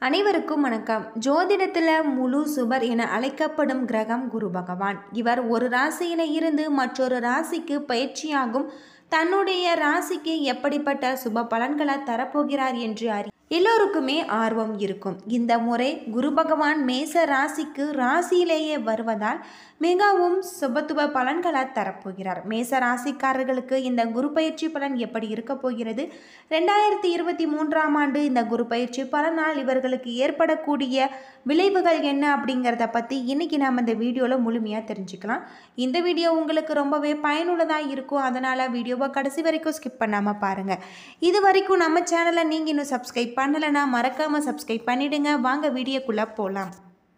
அனைவருக்கும் வணக்கம் ஜோதிடத்தில் முழு சுபர் என அழைக்கப்படும் கிரகம் குரு பகவான் இவர் ஒரு ராசியில இருந்து மற்றொரு ராசிக்கு பயிற்சியாகும் தன்னுடைய ராசிக்கு எப்படிப்பட்ட சுப பலன்களை தரப்போகிறார் என்று அறி எல்லோருக்குமே ஆர்வம் இருக்கும் இந்த முறை குரு பகவான் மேச ராசிக்கு ராசியிலேயே வருவதால் மிகவும் சுபத்துவ பலன்களை தரப்போகிறார் மேச ராசிக்காரர்களுக்கு இந்த குரு பயிற்சி பலன் எப்படி இருக்க போகிறது ரெண்டாயிரத்தி இருபத்தி மூன்றாம் ஆண்டு இந்த குரு பயிற்சி பலனால் இவர்களுக்கு ஏற்படக்கூடிய விளைவுகள் என்ன அப்படிங்கிறத பற்றி இன்னைக்கு நாம் இந்த வீடியோவில் முழுமையாக தெரிஞ்சுக்கலாம் இந்த வீடியோ உங்களுக்கு ரொம்பவே பயனுள்ளதாக இருக்கும் அதனால் வீடியோவை கடைசி வரைக்கும் ஸ்கிப் பண்ணாமல் பாருங்கள் இது வரைக்கும் நம்ம சேனலை நீங்கள் இன்னும் சப்ஸ்கிரைப் பண்ணலைன்னா மறக்காமல் சப்ஸ்கிரைப் பண்ணிடுங்க வாங்க வீடியோக்குள்ளே போகலாம்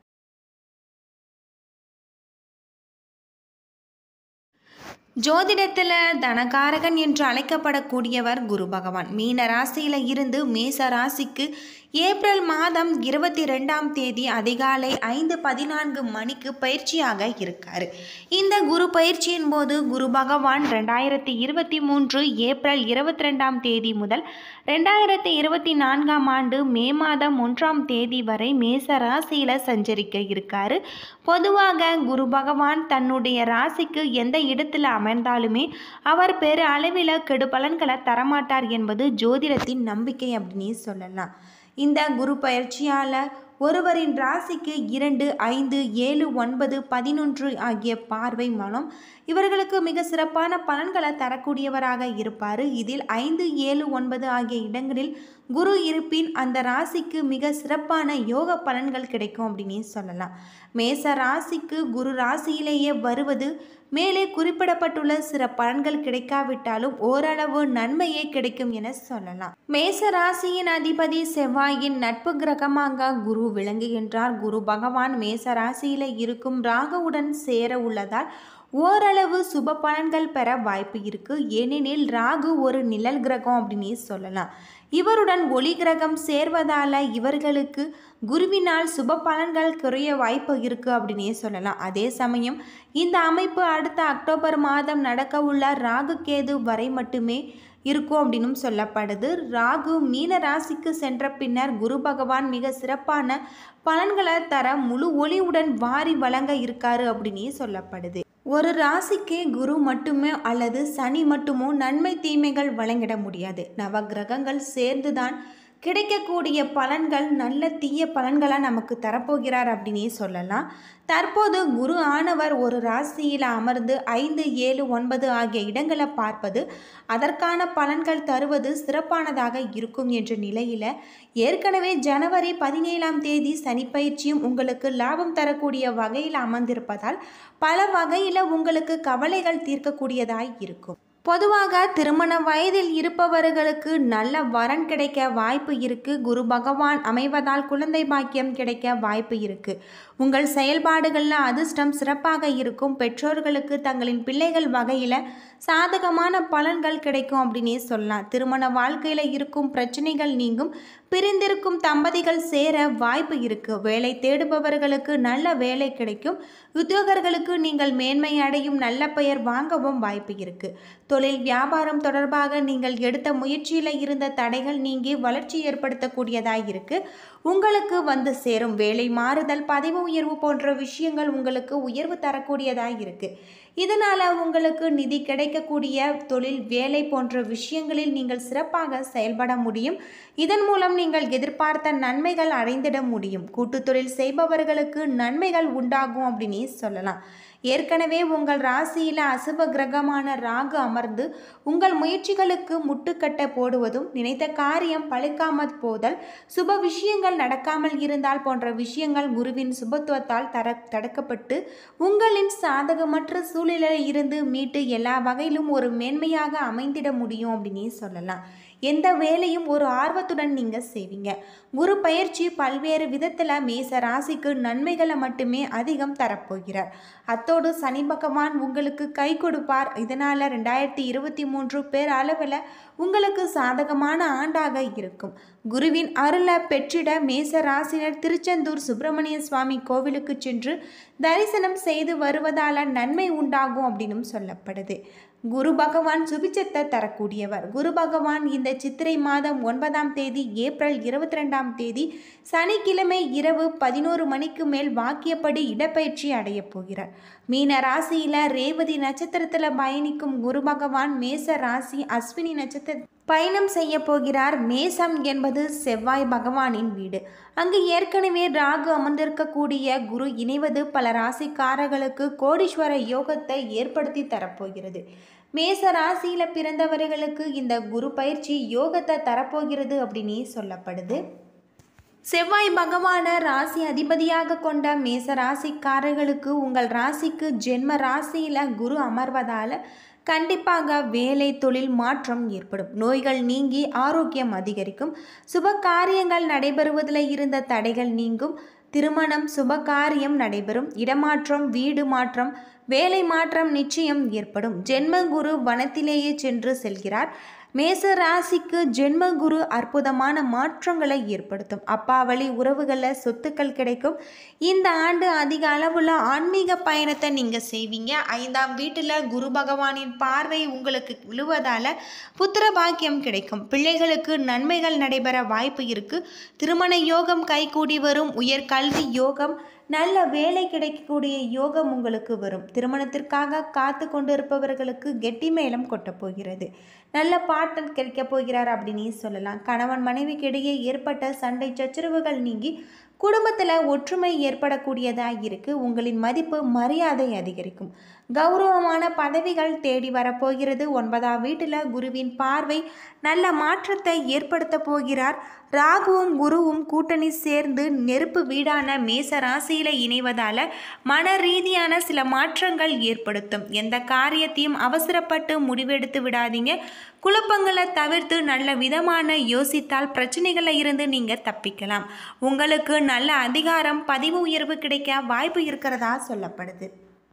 ஜோதிடத்தில் தனகாரகன் என்று அழைக்கப்படக்கூடியவர் குரு பகவான் மீன ராசியில் இருந்து மேச ராசிக்கு ஏப்ரல் மாதம் இருபத்தி ரெண்டாம் தேதி அதிகாலை ஐந்து பதினான்கு மணிக்கு பயிற்சியாக இருக்கார் இந்த குரு பயிற்சியின் போது குரு பகவான் ரெண்டாயிரத்தி இருபத்தி மூன்று ஏப்ரல் இருபத்தி ரெண்டாம் தேதி முதல் ரெண்டாயிரத்தி இருபத்தி நான்காம் ஆண்டு மே மாதம் ஒன்றாம் தேதி வரை மேச ராசியில் சஞ்சரிக்க இருக்காரு பொதுவாக குரு பகவான் தன்னுடைய ராசிக்கு எந்த இடத்துல அமர்ந்தாலுமே அவர் பெரு அளவில் கெடு பலன்களை தரமாட்டார் என்பது ஜோதிடத்தின் நம்பிக்கை அப்படின்னு சொல்லலாம் இந்த குரு பயிற்சியால் ஒருவரின் ராசிக்கு இரண்டு ஐந்து ஏழு ஒன்பது பதினொன்று ஆகிய பார்வை மூலம் இவர்களுக்கு மிக சிறப்பான பலன்களை தரக்கூடியவராக இருப்பார் இதில் ஐந்து ஏழு ஒன்பது ஆகிய இடங்களில் குரு இருப்பின் அந்த ராசிக்கு மிக சிறப்பான யோக பலன்கள் கிடைக்கும் அப்படின்னு சொல்லலாம் மேச ராசிக்கு குரு ராசியிலேயே வருவது மேலே குறிப்பிடப்பட்டுள்ள சில பலன்கள் கிடைக்காவிட்டாலும் ஓரளவு நன்மையே கிடைக்கும் என சொல்லலாம் மேச ராசியின் அதிபதி செவ்வாயின் நட்பு கிரகமாக குரு விளங்குகின்றார் குரு பகவான் மேச ராசியில இருக்கும் ராகுவுடன் சேர உள்ளதால் ஓரளவு சுப பலன்கள் பெற வாய்ப்பு இருக்கு ஏனெனில் ராகு ஒரு நிழல் கிரகம் அப்படின்னு சொல்லலாம் இவருடன் ஒளி கிரகம் சேர்வதால இவர்களுக்கு குருவினால் சுப பலன்கள் குறைய வாய்ப்பு இருக்கு அப்படின்னே சொல்லலாம் அதே சமயம் இந்த அமைப்பு அடுத்த அக்டோபர் மாதம் நடக்க உள்ள ராகு கேது வரை மட்டுமே இருக்கும் அப்படின்னும் சொல்லப்படுது ராகு மீன ராசிக்கு சென்ற பின்னர் குரு பகவான் மிக சிறப்பான பலன்களை தர முழு ஒளியுடன் வாரி வழங்க இருக்காரு அப்படின்னே சொல்லப்படுது ஒரு ராசிக்கே குரு மட்டுமே அல்லது சனி மட்டுமோ நன்மை தீமைகள் வழங்கிட முடியாது நவ கிரகங்கள் சேர்ந்துதான் கிடைக்கக்கூடிய பலன்கள் நல்ல தீய பலன்களாக நமக்கு தரப்போகிறார் அப்படின்னே சொல்லலாம் தற்போது குரு ஆனவர் ஒரு ராசியில் அமர்ந்து ஐந்து ஏழு ஒன்பது ஆகிய இடங்களை பார்ப்பது அதற்கான பலன்கள் தருவது சிறப்பானதாக இருக்கும் என்ற நிலையில் ஏற்கனவே ஜனவரி பதினேழாம் தேதி சனிப்பயிற்சியும் உங்களுக்கு லாபம் தரக்கூடிய வகையில் அமர்ந்திருப்பதால் பல வகையில் உங்களுக்கு கவலைகள் தீர்க்கக்கூடியதாய் இருக்கும் பொதுவாக திருமண வயதில் இருப்பவர்களுக்கு நல்ல வரன் கிடைக்க வாய்ப்பு இருக்கு குரு பகவான் அமைவதால் குழந்தை பாக்கியம் கிடைக்க வாய்ப்பு இருக்கு உங்கள் செயல்பாடுகளில் அதிர்ஷ்டம் சிறப்பாக இருக்கும் பெற்றோர்களுக்கு தங்களின் பிள்ளைகள் வகையில் சாதகமான பலன்கள் கிடைக்கும் அப்படின்னே சொல்லலாம் திருமண வாழ்க்கையில் இருக்கும் பிரச்சனைகள் நீங்கும் பிரிந்திருக்கும் தம்பதிகள் சேர வாய்ப்பு இருக்கு வேலை தேடுபவர்களுக்கு நல்ல வேலை கிடைக்கும் உத்தியோகர்களுக்கு நீங்கள் மேன்மை அடையும் நல்ல பெயர் வாங்கவும் வாய்ப்பு இருக்கு தொழில் வியாபாரம் தொடர்பாக நீங்கள் எடுத்த முயற்சியில் இருந்த தடைகள் நீங்கி வளர்ச்சி ஏற்படுத்தக்கூடியதாக இருக்கு உங்களுக்கு வந்து சேரும் வேலை மாறுதல் பதவி உயர்வு போன்ற விஷயங்கள் உங்களுக்கு உயர்வு தரக்கூடியதாக இருக்கு இதனால் உங்களுக்கு நிதி கிடைக்கக்கூடிய தொழில் வேலை போன்ற விஷயங்களில் நீங்கள் சிறப்பாக செயல்பட முடியும் இதன் மூலம் நீங்கள் எதிர்பார்த்த நன்மைகள் அடைந்திட முடியும் கூட்டு தொழில் செய்பவர்களுக்கு நன்மைகள் உண்டாகும் அப்படின்னு சொல்லலாம் ஏற்கனவே உங்கள் ராசியில் அசுப கிரகமான ராகு அமர்ந்து உங்கள் முயற்சிகளுக்கு முட்டுக்கட்ட போடுவதும் நினைத்த காரியம் பழிக்காமல் போதல் சுப விஷயங்கள் நடக்காமல் இருந்தால் போன்ற விஷயங்கள் குருவின் சுபத்துவத்தால் தர தடுக்கப்பட்டு உங்களின் சாதகமற்ற சூழ்நிலையில் இருந்து மீட்டு எல்லா வகையிலும் ஒரு மேன்மையாக அமைந்திட முடியும் அப்படின்னு சொல்லலாம் எந்த வேலையும் ஒரு ஆர்வத்துடன் நீங்கள் செய்வீங்க குரு பயிற்சி பல்வேறு விதத்தில் மேச ராசிக்கு நன்மைகளை மட்டுமே அதிகம் தரப்போகிறார் அத்தோடு சனி பகவான் உங்களுக்கு கை கொடுப்பார் இதனால் ரெண்டாயிரத்தி இருபத்தி மூன்று பேர் அளவில் உங்களுக்கு சாதகமான ஆண்டாக இருக்கும் குருவின் அருளை பெற்றிட மேச ராசினர் திருச்செந்தூர் சுப்பிரமணிய சுவாமி கோவிலுக்கு சென்று தரிசனம் செய்து வருவதால் நன்மை உண்டாகும் அப்படின்னும் சொல்லப்படுது குரு பகவான் சுபிச்சத்தை தரக்கூடியவர் குரு பகவான் இந்த சித்திரை மாதம் ஒன்பதாம் தேதி ஏப்ரல் இருபத்தி ரெண்டாம் தேதி சனிக்கிழமை இரவு பதினோரு மணிக்கு மேல் வாக்கியப்படி இடப்பெயர்ச்சி அடைய போகிறார் மீன ராசியில் ரேவதி நட்சத்திரத்தில் பயணிக்கும் குரு பகவான் மேச ராசி அஸ்வினி நட்சத்திர பயணம் செய்ய போகிறார் மேசம் என்பது செவ்வாய் பகவானின் வீடு அங்கு ஏற்கனவே ராகு அமர்ந்திருக்கக்கூடிய குரு இணைவது பல ராசிக்காரர்களுக்கு கோடீஸ்வர யோகத்தை ஏற்படுத்தி தரப்போகிறது மேச ராசியில் பிறந்தவர்களுக்கு இந்த குரு பயிற்சி யோகத்தை தரப்போகிறது அப்படின்னு சொல்லப்படுது செவ்வாய் பகவான ராசி அதிபதியாக கொண்ட மேச ராசிக்காரர்களுக்கு உங்கள் ராசிக்கு ஜென்ம ராசியில் குரு அமர்வதால் கண்டிப்பாக வேலை தொழில் மாற்றம் ஏற்படும் நோய்கள் நீங்கி ஆரோக்கியம் அதிகரிக்கும் சுப காரியங்கள் நடைபெறுவதில் இருந்த தடைகள் நீங்கும் திருமணம் சுப காரியம் நடைபெறும் இடமாற்றம் வீடு மாற்றம் வேலை மாற்றம் நிச்சயம் ஏற்படும் ஜென்மகுரு வனத்திலேயே சென்று செல்கிறார் மேச ராசிக்கு ஜென்மகுரு அற்புதமான மாற்றங்களை ஏற்படுத்தும் அப்பா வழி உறவுகளில் சொத்துக்கள் கிடைக்கும் இந்த ஆண்டு அதிக அளவுள்ள ஆன்மீக பயணத்தை நீங்கள் செய்வீங்க ஐந்தாம் வீட்டில் குரு பகவானின் பார்வை உங்களுக்கு விழுவதால் புத்திர பாக்கியம் கிடைக்கும் பிள்ளைகளுக்கு நன்மைகள் நடைபெற வாய்ப்பு இருக்குது திருமண யோகம் கைகூடி வரும் உயர்கல்வி யோகம் நல்ல வேலை கிடைக்கக்கூடிய யோகம் உங்களுக்கு வரும் திருமணத்திற்காக காத்து கொண்டு இருப்பவர்களுக்கு கெட்டி மேளம் கொட்டப் போகிறது நல்ல பாட்டன் கிடைக்கப் போகிறார் அப்படின்னு சொல்லலாம் கணவன் மனைவிக்கு இடையே ஏற்பட்ட சண்டை சச்சரவுகள் நீங்கி குடும்பத்தில் ஒற்றுமை ஏற்படக்கூடியதாக இருக்குது உங்களின் மதிப்பு மரியாதை அதிகரிக்கும் கௌரவமான பதவிகள் தேடி வரப்போகிறது ஒன்பதாம் வீட்டில் குருவின் பார்வை நல்ல மாற்றத்தை ஏற்படுத்த போகிறார் ராகுவும் குருவும் கூட்டணி சேர்ந்து நெருப்பு வீடான மேச ராசியில் இணைவதால் மன ரீதியான சில மாற்றங்கள் ஏற்படுத்தும் எந்த காரியத்தையும் அவசரப்பட்டு முடிவெடுத்து விடாதீங்க குழப்பங்களை தவிர்த்து நல்ல விதமான யோசித்தால் பிரச்சனைகளில் இருந்து நீங்கள் தப்பிக்கலாம் உங்களுக்கு நல்ல அதிகாரம் பதிவு உயர்வு கிடைக்க வாய்ப்பு இருக்கிறதா சொல்லப்படுது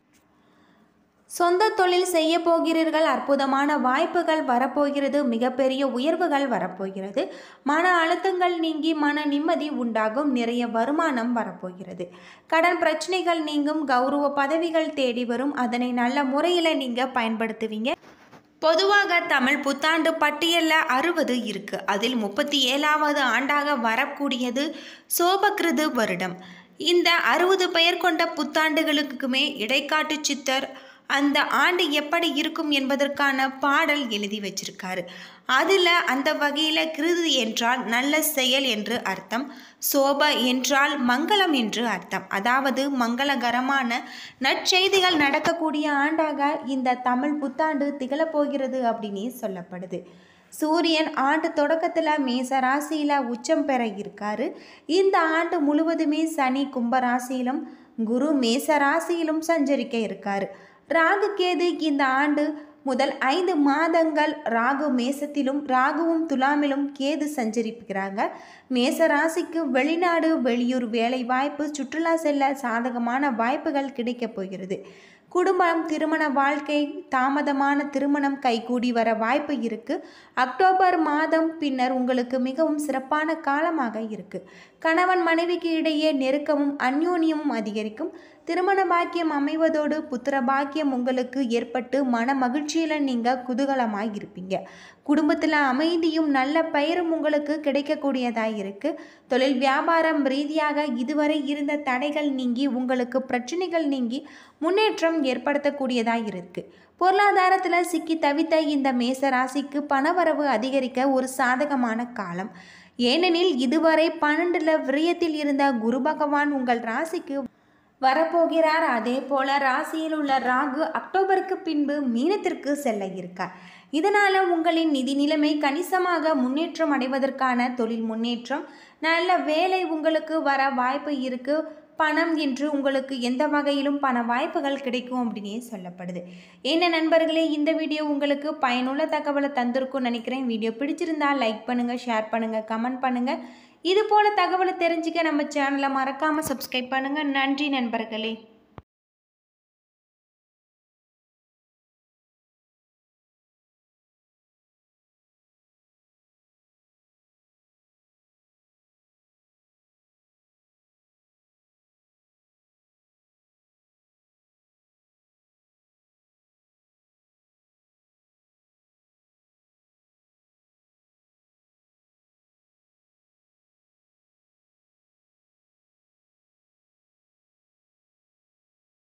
சொந்த தொழில் செய்ய போகிறீர்கள் அற்புதமான வாய்ப்புகள் வரப்போகிறது மிகப்பெரிய உயர்வுகள் வரப்போகிறது மன அழுத்தங்கள் நீங்கி மன நிம்மதி உண்டாகும் நிறைய வருமானம் வரப்போகிறது கடன் பிரச்சனைகள் நீங்கும் கௌரவ பதவிகள் தேடி வரும் அதனை நல்ல முறையில் நீங்கள் பயன்படுத்துவீங்க பொதுவாக தமிழ் புத்தாண்டு பட்டியலில் அறுபது இருக்கு அதில் முப்பத்தி ஏழாவது ஆண்டாக வரக்கூடியது சோபகிருது வருடம் இந்த அறுபது பெயர் கொண்ட புத்தாண்டுகளுக்குமே இடைக்காட்டு சித்தர் அந்த ஆண்டு எப்படி இருக்கும் என்பதற்கான பாடல் எழுதி வச்சிருக்காரு அதில் அந்த வகையில் கிருது என்றால் நல்ல செயல் என்று அர்த்தம் சோப என்றால் மங்களம் என்று அர்த்தம் அதாவது மங்களகரமான நற்செய்திகள் நடக்கக்கூடிய ஆண்டாக இந்த தமிழ் புத்தாண்டு திகழப்போகிறது அப்படின்னு சொல்லப்படுது சூரியன் ஆண்டு தொடக்கத்தில் மேச ராசியில் உச்சம் பெற இருக்காரு இந்த ஆண்டு முழுவதுமே சனி கும்ப ராசியிலும் குரு மேச ராசியிலும் சஞ்சரிக்க இருக்காரு ராகு கேது இந்த ஆண்டு முதல் ஐந்து மாதங்கள் ராகு மேசத்திலும் ராகுவும் துலாமிலும் கேது சஞ்சரிக்கிறாங்க மேச ராசிக்கு வெளிநாடு வெளியூர் வேலை வாய்ப்பு சுற்றுலா செல்ல சாதகமான வாய்ப்புகள் கிடைக்கப் போகிறது குடும்பம் திருமண வாழ்க்கை தாமதமான திருமணம் கைகூடி வர வாய்ப்பு இருக்கு அக்டோபர் மாதம் பின்னர் உங்களுக்கு மிகவும் சிறப்பான காலமாக இருக்கு கணவன் மனைவிக்கு இடையே நெருக்கமும் அந்யோன்யமும் அதிகரிக்கும் திருமண பாக்கியம் அமைவதோடு புத்திர பாக்கியம் உங்களுக்கு ஏற்பட்டு மன மகிழ்ச்சியில் நீங்கள் குதூகலமாக இருப்பீங்க குடும்பத்தில் அமைதியும் நல்ல பெயரும் உங்களுக்கு கிடைக்கக்கூடியதாக இருக்குது தொழில் வியாபாரம் ரீதியாக இதுவரை இருந்த தடைகள் நீங்கி உங்களுக்கு பிரச்சனைகள் நீங்கி முன்னேற்றம் ஏற்படுத்தக்கூடியதாக இருக்குது பொருளாதாரத்தில் சிக்கி தவித்த இந்த மேச ராசிக்கு பணவரவு அதிகரிக்க ஒரு சாதகமான காலம் ஏனெனில் இதுவரை பன்னெண்டுல விரயத்தில் இருந்த குரு பகவான் உங்கள் ராசிக்கு வரப்போகிறார் அதே போல ராசியில் உள்ள ராகு அக்டோபருக்கு பின்பு மீனத்திற்கு செல்ல இருக்கார் இதனால் உங்களின் நிதி நிலைமை கணிசமாக முன்னேற்றம் அடைவதற்கான தொழில் முன்னேற்றம் நல்ல வேலை உங்களுக்கு வர வாய்ப்பு இருக்கு பணம் என்று உங்களுக்கு எந்த வகையிலும் பண வாய்ப்புகள் கிடைக்கும் அப்படின்னே சொல்லப்படுது என்ன நண்பர்களே இந்த வீடியோ உங்களுக்கு பயனுள்ள தகவலை தந்திருக்கும்னு நினைக்கிறேன் வீடியோ பிடிச்சிருந்தா லைக் பண்ணுங்கள் ஷேர் பண்ணுங்கள் கமெண்ட் பண்ணுங்கள் இது போல தகவலை தெரிஞ்சுக்க நம்ம சேனலை மறக்காமல் சப்ஸ்கிரைப் பண்ணுங்கள் நன்றி நண்பர்களே